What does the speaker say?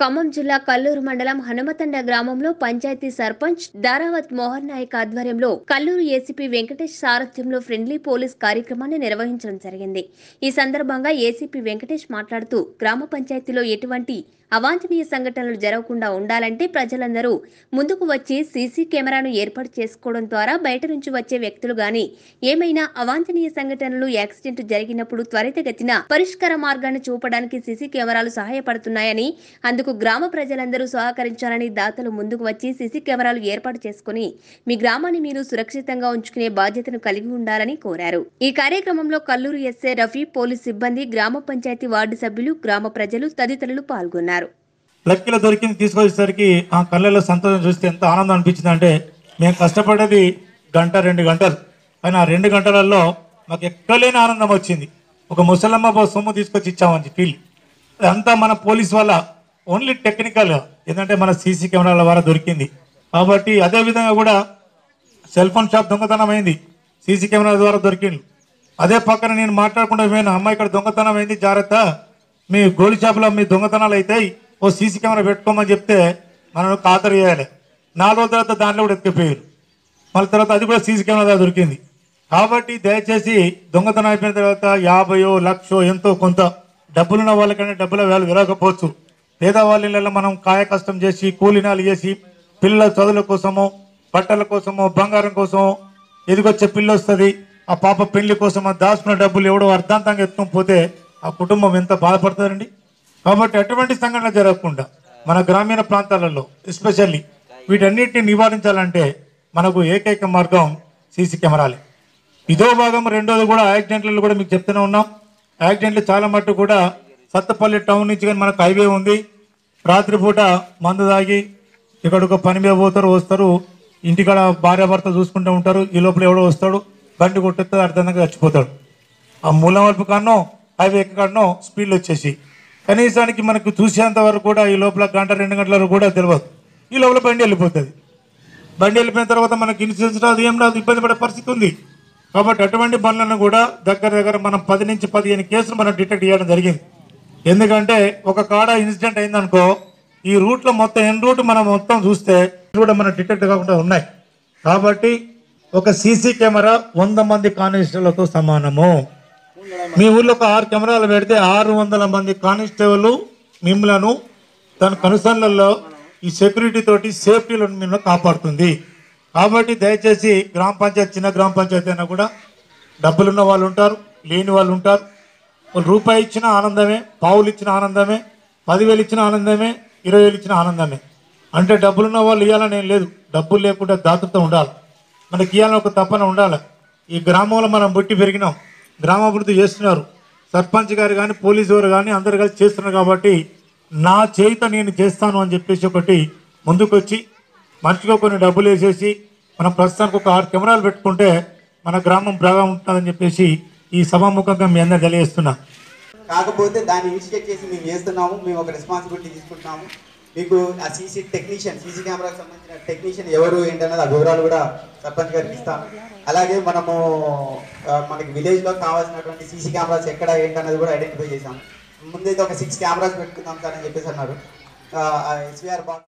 ఖమ్మం జిల్లా కల్లూరు మండలం హనుమతండ గ్రామంలో పంచాయతీ సర్పంచ్ దారావత్ మోహన్ నాయక్ ఆధ్వర్యంలో కల్లూరు ఏసీపీ వెంకటేష్ సారథ్యంలో ఫ్రెండ్లీ పోలీస్ కార్యక్రమాన్ని నిర్వహించడం జరిగింది ఈ సందర్భంగా ఏసీపీ వెంకటేష్ మాట్లాడుతూ గ్రామ పంచాయతీలో ఎటువంటి అవాంఛనీయ సంఘటనలు జరగకుండా ఉండాలంటే ప్రజలందరూ ముందుకు వచ్చి సీసీ కెమెరాను ఏర్పాటు చేసుకోవడం ద్వారా బయట నుంచి వచ్చే వ్యక్తులు గాని ఏమైనా అవాంఛనీయ సంఘటనలు యాక్సిడెంట్ జరిగినప్పుడు త్వరితగతిన పరిష్కార మార్గాన్ని చూపడానికి సీసీ కెమెరాలు సహాయపడుతున్నాయని అందుకు గ్రామ ప్రజలందరూ సహకరించాలని దాతలు ముందుకు వచ్చి సీసీ కెమెరాలు ఏర్పాటు చేసుకుని మీ గ్రామాన్ని మీరు సురక్షితంగా ఉంచుకునే బాధ్యతను కలిగి ఉండాలని కోరారు ఈ కార్యక్రమంలో కల్లూరు ఎస్ఏ రఫీ పోలీస్ సిబ్బంది గ్రామ పంచాయతీ వార్డు సభ్యులు గ్రామ ప్రజలు తదితరులు పాల్గొన్నారు లక్కీలో దొరికింది తీసుకొచ్చేసరికి ఆ కళ్ళలో సంతోషం చూస్తే ఎంత ఆనందం అనిపించింది అంటే మేము కష్టపడేది గంట రెండు గంటలు కానీ ఆ రెండు గంటలలో మాకు ఎక్కలేని ఆనందం వచ్చింది ఒక ముసలమ్మ బో సొమ్ము తీసుకొచ్చి ఇచ్చామని ఫీల్ అంతా మన పోలీస్ వల్ల ఓన్లీ టెక్నికల్ ఏంటంటే మన సీసీ కెమెరాల ద్వారా దొరికింది కాబట్టి అదే విధంగా కూడా సెల్ ఫోన్ షాప్ దొంగతనం అయింది సీసీ కెమెరా ద్వారా దొరికింది అదే పక్కన నేను మాట్లాడకుండా పోయిన అమ్మాయి ఇక్కడ దొంగతనం అయింది జాగ్రత్త మీ గోల్డ్ షాప్లో మీ దొంగతనాలు అవుతాయి ఓ సీసీ కెమెరా పెట్టుకోమని చెప్తే మనం ఖాతరు చేయాలి నాలుగు రోజుల తర్వాత దాంట్లో కూడా ఎత్తుకుపోయారు మళ్ళీ తర్వాత అది కూడా సీసీ కెమెరా ద్వారా దొరికింది కాబట్టి దయచేసి దొంగతనం అయిపోయిన తర్వాత యాభయో లక్షో ఎంతో కొంత డబ్బులున్న వాళ్ళకంటే డబ్బుల వేలు విరగకపోవచ్చు పేదవాళ్ళ ఇళ్ళలో మనం కాయ కష్టం చేసి కూలినాలు చేసి పిల్లల చదువుల కోసమో బట్టల కోసమో బంగారం కోసమో ఎదిగొచ్చే పిల్ల వస్తుంది ఆ పాప పెళ్లి కోసం ఆ దాచుకున్న డబ్బులు ఎవడో అర్ధాంతంగా ఎత్తుకొని పోతే ఆ కుటుంబం ఎంత బాధపడుతుందండి కాబట్టి అటువంటి సంఘటన జరగకుండా మన గ్రామీణ ప్రాంతాలలో ఎస్పెషల్లీ వీటన్నిటిని నివారించాలంటే మనకు ఏకైక మార్గం సీసీ కెమెరాలే ఇదో భాగం రెండోది కూడా యాక్సిడెంట్లలో కూడా మీకు చెప్తూనే ఉన్నాం యాక్సిడెంట్లు చాలా మట్టు కూడా సత్తపల్లి టౌన్ నుంచి కానీ మనకు హైవే ఉంది రాత్రిపూట మందు తాగి ఇక్కడ ఒక పని మీద పోతారు వస్తారు ఇంటికాడ భార్య భర్త చూసుకుంటూ ఉంటారు ఈ లోపల ఎవడో వస్తాడు బండి కొట్టేస్తే అర్థంగా చచ్చిపోతాడు ఆ మూలం వైపు కాడనో హైవే కాడనో స్పీడ్లో వచ్చేసి కనీసానికి మనకు చూసేంత వరకు కూడా ఈ లోపల గంట రెండు గంటల వరకు కూడా తెలియదు ఈ లోపల బండి వెళ్ళిపోతుంది బండి వెళ్ళిపోయిన తర్వాత మనకి ఇన్సూరెన్స్ రాదు ఏం రాదు ఇబ్బంది పడే పరిస్థితి ఉంది కాబట్టి అటువంటి బండ్లను కూడా దగ్గర దగ్గర మనం పది నుంచి పదిహేను కేసులు మనం డిటెక్ట్ చేయడం జరిగింది ఎందుకంటే ఒక కాడ ఇన్సిడెంట్ అయిందనుకో ఈ రూట్లో మొత్తం ఎన్ రూట్ మనం మొత్తం చూస్తే ఇవి కూడా మనం డిటెక్ట్ కాకుండా ఉన్నాయి కాబట్టి ఒక సీసీ కెమెరా వంద మంది కానిస్టేబుల్తో సమానము మీ ఊర్లో ఒక ఆరు కెమెరాలు పెడితే ఆరు వందల మంది కానిస్టేబుల్ మిమ్మలను తన కనుసన్నల్లో ఈ సెక్యూరిటీ తోటి సేఫ్టీలో మిమ్మల్ని కాపాడుతుంది కాబట్టి దయచేసి గ్రామ పంచాయతీ చిన్న గ్రామ పంచాయతీ అయినా కూడా డబ్బులున్న వాళ్ళు ఉంటారు లేని వాళ్ళు ఉంటారు వాళ్ళు రూపాయి ఇచ్చిన ఆనందమే పావులు ఇచ్చిన ఆనందమే పదివేలు ఇచ్చిన ఆనందమే ఇరవై వేలు ఇచ్చిన ఆనందమే అంటే డబ్బులున్న వాళ్ళు ఇవ్వాలని ఏం లేదు డబ్బులు లేకుండా దాతృత్వం ఉండాలి మనకి ఇవ్వాలని ఒక తపన ఉండాలి ఈ గ్రామంలో మనం పుట్టి పెరిగినాం గ్రామాభివృద్ధి చేస్తున్నారు సర్పంచ్ గారు కానీ పోలీసు వారు కానీ అందరు కలిసి చేస్తున్నారు కాబట్టి నా చేయిత నేను చేస్తాను అని చెప్పేసి ఒకటి ముందుకొచ్చి మనిషిగా కొన్ని డబ్బులు వేసేసి మనం ప్రస్తుతానికి ఒక ఆరు కెమెరాలు పెట్టుకుంటే మన గ్రామం బాగా ఉంటుందని చెప్పేసి ఈ సభాముఖంగా మీ అందరు తెలియజేస్తున్నా కాకపోతే దాన్ని ఇనిషియేట్ చేసి మేము చేస్తున్నాము మేము ఒక రెస్పాన్సిబిలిటీ తీసుకుంటున్నాము మీకు ఆ సీసీ టెక్నీషియన్ సీసీ కెమెరాకి సంబంధించిన టెక్నీషియన్ ఎవరు ఏంటన్నది ఆ వివరాలు కూడా సర్పంచ్ గారికి ఇస్తాము అలాగే మనము ఆ, మనకి విలేజ్లో కావాల్సినటువంటి సీసీ కెమెరాస్ ఎక్కడ ఏంటన్నది కూడా ఐడెంటిఫై చేసాము ముందైతే ఒక సిక్స్ కెమెరాస్ పెట్టుకుందాం సార్ అని చెప్పేసి అన్నారు ఎస్వీఆర్ బాక్స్